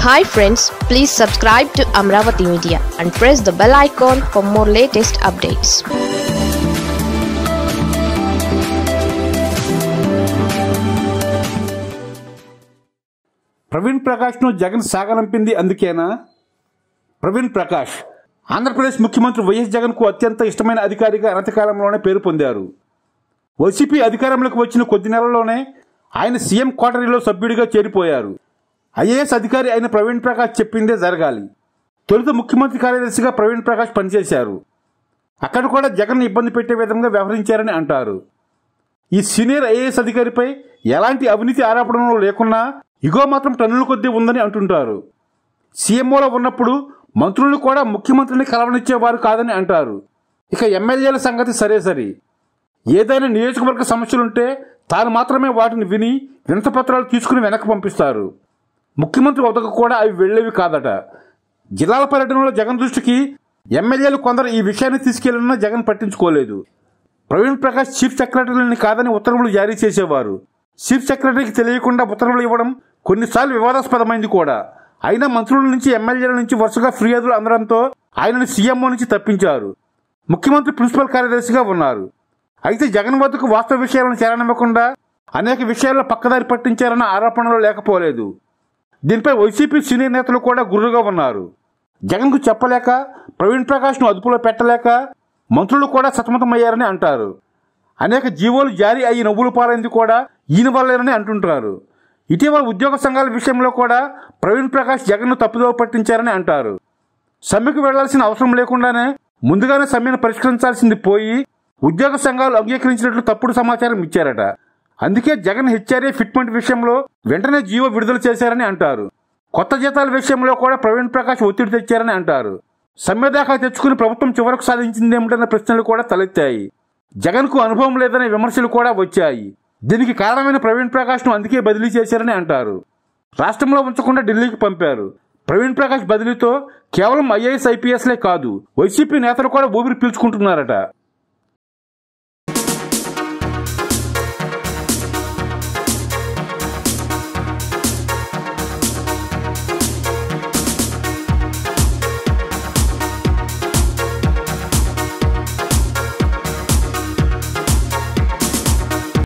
hi friends please subscribe to Amaravati media and press the bell icon for more latest updates Praveen ప్రకాష్ను జగన్ సాగనంపింది అందుకేనా ప్రవీణ్ ప్రకాష్ ఆంధ్రప్రదేశ్ ముఖ్యమంత్రి YS జగన్కు అత్యంత ఇష్టమైన అధికారిగా అనతికాలంలోనే పేరు పొందారు వైసీపీ అధికారంలోకి వచ్చిన కొద్ది నెలల్లోనే ఆయన సీఎం కోటరీలో సభ్యుడిగా చేరిపోయారు ఐఏఎస్ అధికారి అయిన ప్రవీణ్ ప్రకాష్ చెప్పిందే జరగాలి తొలుత ముఖ్యమంత్రి కార్యదర్శిగా ప్రవీణ్ ప్రకాష్ పనిచేశారు అక్కడ కూడా జగన్ ఇబ్బంది పెట్టే విధంగా వ్యవహరించారని అంటారు ఈ సీనియర్ ఐఏఎస్ అధికారిపై ఎలాంటి అవినీతి ఆరోపణలు లేకున్నా ఇగో మాత్రం టన్నుల కొద్దీ ఉందని అంటుంటారు సీఎంఓలో ఉన్నప్పుడు మంత్రులను కూడా ముఖ్యమంత్రిని కలవనిచ్చేవారు కాదని అంటారు ఇక ఎమ్మెల్యేల సంగతి సరే సరి ఏదైనా నియోజకవర్గ సమస్యలుంటే తాను మాత్రమే వాటిని విని వినతపత్రాలు తీసుకుని వెనక్కి పంపిస్తారు ముఖ్యమంత్రి వద్దకు కూడా అవి వెళ్ళేవి కాదట జిల్లాల పర్యటనలో జగన్ దృష్టికి ఎమ్మెల్యేలు కొందరు ఈ విషయాన్ని తీసుకెళ్లినా జగన్ పట్టించుకోలేదు ప్రవీణ్ ప్రకాష్ చీఫ్ సెక్రటరీని కాదని ఉత్తర్వులు జారీ చేసేవారు చీఫ్ సెక్రటరీకి తెలియకుండా ఉత్తర్వులు ఇవ్వడం కొన్నిసార్లు వివాదాస్పదమైంది కూడా అయినా మంత్రుల నుంచి ఎమ్మెల్యేల నుంచి వరుసగా ఫిర్యాదులు అందడంతో ఆయనను సీఎంఓ నుంచి తప్పించారు ముఖ్యమంత్రి ప్రిన్సిపల్ కార్యదర్శిగా ఉన్నారు అయితే జగన్ వద్దకు వాస్తవ విషయాలను చేరనివ్వకుండా అనేక విషయాల్లో పక్కదారి పట్టించారన్న ఆరోపణలు లేకపోలేదు దీనిపై వైసీపీ సీనియర్ నేతలు కూడా గుర్రుగా ఉన్నారు జగన్కు చెప్పలేక ప్రవీణ్ ప్రకాష్ను అదుపులో పెట్టలేక మంత్రులు కూడా సతమతమయ్యారని అంటారు అనేక జీవోలు జారీ అయ్యి నవ్వులు పాలైంది కూడా ఈయన వల్లేనని అంటుంటారు ఇటీవల ఉద్యోగ సంఘాల విషయంలో కూడా ప్రవీణ్ ప్రకాష్ జగన్ను తప్పుదోవ పట్టించారని అంటారు సమ్మెకు వెళ్లాల్సిన అవసరం లేకుండానే ముందుగానే సమ్మెను పరిష్కరించాల్సింది పోయి ఉద్యోగ సంఘాలు అంగీకరించినట్లు తప్పుడు సమాచారం ఇచ్చారట అందుకే జగన్ హెచ్ఆర్ఏ ఫిట్మెంట్ విషయంలో వెంటనే జీవో విడుదల చేశారని అంటారు కొత్త జీతాల విషయంలో కూడా ప్రవీణ్ ప్రకాష్ ఒత్తిడి తెచ్చారని అంటారు సమ్మె దాకా తెచ్చుకుని ప్రభుత్వం చివరకు సాధించిందేమిటన్న ప్రశ్నలు కూడా తలెత్తాయి జగన్కు అనుభవం లేదనే విమర్శలు కూడా వచ్చాయి దీనికి కారణమైన ప్రవీణ్ ప్రకాష్ను అందుకే బదిలీ చేశారని అంటారు రాష్ట్రంలో ఉంచకుండా ఢిల్లీకి పంపారు ప్రవీణ్ ప్రకాష్ బదిలీతో కేవలం ఐఏఎస్ ఐపీఎస్లే కాదు వైసీపీ నేతలు కూడా ఊపిరి పీల్చుకుంటున్నారట